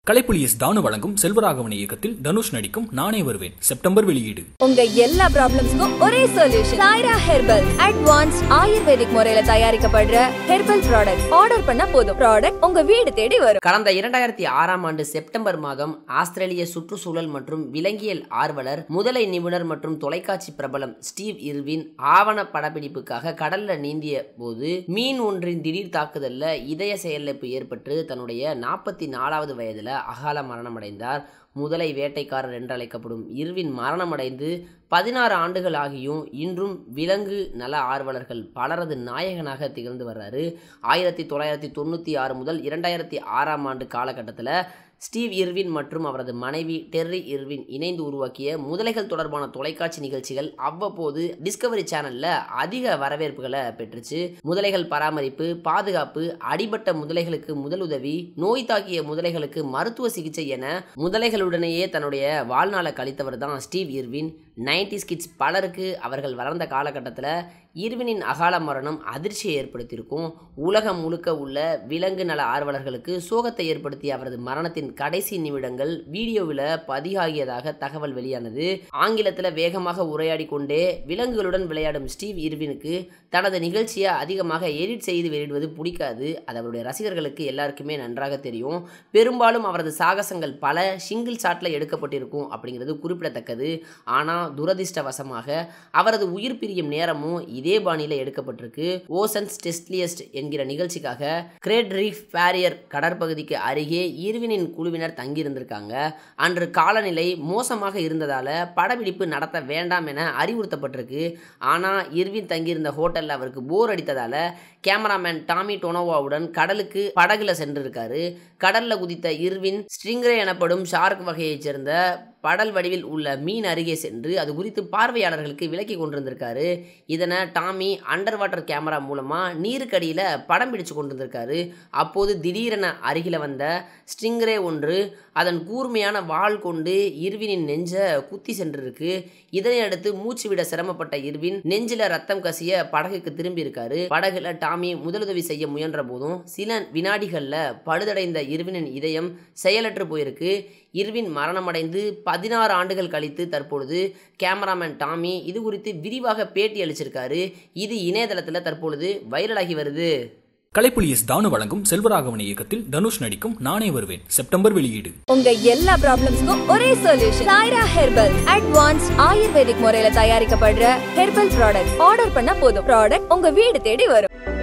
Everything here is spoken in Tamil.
கலைப்புலி எஸ் தானு வழங்கும் செல்வராகவன் இயக்கத்தில் தனுஷ் நடிக்கும் நானே வருவேன் செப்டம்பர் வெளியீடு உங்க எல்லா ப்ராப்ளம்ஸ்க்கும் ஒரே solution Saira herbal advance Ayurvedic முறையில தயாரிக்கப்படுற ஹெர்பல் ப்ராடக்ட் ஆர்டர் பண்ணா போதும் ப்ராடக்ட் உங்க வீடு தேடி வரும் கடந்த இரண்டாயிரத்தி ஆறாம் ஆண்டு செப்டம்பர் மாதம் ஆஸ்திரேலிய சுற்றுச்சூழல் மற்றும் விலங்கியல் ஆர்வலர் முதலை நிபுணர் மற்றும் தொலைக்காட்சி பிரபலம் ஸ்டீவ் இர்வின் ஆவண படப்பிடிப்புக்காக கடல்ல நீந்திய போது மீன் ஒன்றின் திடீர் தாக்குதல்ல இதய செயலிழப்பு ஏற்பட்டு தன்னுடைய நாற்பத்தி நாலாவது வயதுல அகால மரணமடைந்தார் முதலை வேட்டைக்காரர் என்று அழைக்கப்படும் இர்வின் மரணமடைந்து பதினாறு ஆண்டுகள் ஆகியும் இன்றும் விலங்கு நல ஆர்வலர்கள் பலரது நாயகனாக திகழ்ந்து வர்றாரு ஆயிரத்தி தொள்ளாயிரத்தி தொண்ணூற்றி ஆறு முதல் இரண்டாயிரத்தி ஆறாம் ஆண்டு காலகட்டத்தில் ஸ்டீவ் இர்வின் மற்றும் அவரது மனைவி டெர்ரி இர்வின் இணைந்து உருவாக்கிய முதலைகள் தொடர்பான தொலைக்காட்சி நிகழ்ச்சிகள் அவ்வப்போது டிஸ்கவரி சேனல்ல அதிக வரவேற்புகளை பெற்றுச்சு முதலைகள் பராமரிப்பு பாதுகாப்பு அடிபட்ட முதலைகளுக்கு முதலுதவி நோய் தாக்கிய முதலைகளுக்கு மருத்துவ சிகிச்சை என முதலைகளுடனேயே தன்னுடைய வாழ்நாளை கழித்தவர் தான் ஸ்டீவ் இர்வின் நைன்டி கிட்ஸ் பலருக்கு அவர்கள் வளர்ந்த காலகட்டத்தில் இர்வினின் அகால மரணம் அதிர்ச்சியை ஏற்படுத்தியிருக்கும் உலகம் முழுக்க உள்ள விலங்கு நல ஆர்வலர்களுக்கு சோகத்தை ஏற்படுத்திய அவரது மரணத்தின் கடைசி நிமிடங்கள் வீடியோவில் பதிவாகியதாக தகவல் வெளியானது ஆங்கிலத்தில் வேகமாக உரையாடி கொண்டே விலங்குகளுடன் விளையாடும் ஸ்டீவ் இர்வினுக்கு தனது நிகழ்ச்சியை அதிகமாக எடிட் செய்து வெளியிடுவது பிடிக்காது அது அவருடைய ரசிகர்களுக்கு எல்லாருக்குமே நன்றாக தெரியும் பெரும்பாலும் அவரது சாகசங்கள் பல சிங்கிள் ஷாட்டில் எடுக்கப்பட்டிருக்கும் அப்படிங்கிறது குறிப்பிடத்தக்கது ஆனால் துரதிர்ஷ்டவசமாக அவரது உயிர் பிரியும் நேரமும் இதே பாணியில் எடுக்கப்பட்டிருக்கு ஓசன்ஸ் டெஸ்ட்லியஸ்ட் என்கிற நிகழ்ச்சிக்காக கிரேட் ரீஃப் பேரியர் கடற்பகுதிக்கு அருகே ஈர்வினின் குழுவினர் தங்கியிருந்திருக்காங்க அன்று காலநிலை மோசமாக இருந்ததால் படப்பிடிப்பு நடத்த வேண்டாம் என அறிவுறுத்தப்பட்டிருக்கு ஆனால் இர்வின் தங்கியிருந்த ஹோட்டலில் அவருக்கு போர் அடித்ததால் கேமராமேன் டாமி டொனோவாவுடன் கடலுக்கு படகுல சென்றிருக்காரு கடலில் குதித்த இர்வின் ஸ்ட்ரிங்ரே எனப்படும் ஷார்க் வகையைச் சேர்ந்த படல் வடிவில் உள்ள மீன் அருகே சென்று அது குறித்து பார்வையாளர்களுக்கு விளக்கி கொண்டிருந்திருக்காரு இதனை டாமி அண்டர் வாட்டர் கேமரா மூலமாக நீருக்கடியில் படம் பிடிச்சு கொண்டிருந்திருக்காரு அப்போது திடீரென அருகில் வந்த ஸ்ட்ரிங்ரே ஒன்று அதன் கூர்மையான வாள் கொண்டு இர்வினின் நெஞ்சை குத்தி சென்றிருக்கு இதனை அடுத்து மூச்சு விட சிரமப்பட்ட இர்வின் நெஞ்சில ரத்தம் கசிய படகுக்கு திரும்பி இருக்காரு படகுல டாமி முதலுதவி செய்ய முயன்ற போதும் சில வினாடிகளில் பழுதடைந்த இர்வினின் இதயம் செயலற்று போயிருக்கு இர்வின் மரணமடைந்து பதினாறு ஆண்டுகள் கழித்து தற்பொழுது கேமராமேன் டாமி இது குறித்து விரிவாக பேட்டி அளிச்சிருக்காரு இது இணையதளத்தில் தற்பொழுது வைரலாகி வருது கலைப்புலி எஸ் தானு வழங்கும் செல்வராகவன் இயக்கத்தில் தனுஷ் நடிக்கும் நானே வருவேன் செப்டம்பர் வெளியீடு உங்க எல்லா ப்ராப்ளம்ஸ்க்கும் ஒரே solution Saira herbal advance Ayurvedic முறையில தயாரிக்கப்படுற ஹெர்பல் ப்ராடக்ட் ஆர்டர் பண்ணா போதும் ப்ராடக்ட் உங்க வீடு தேடி வரும்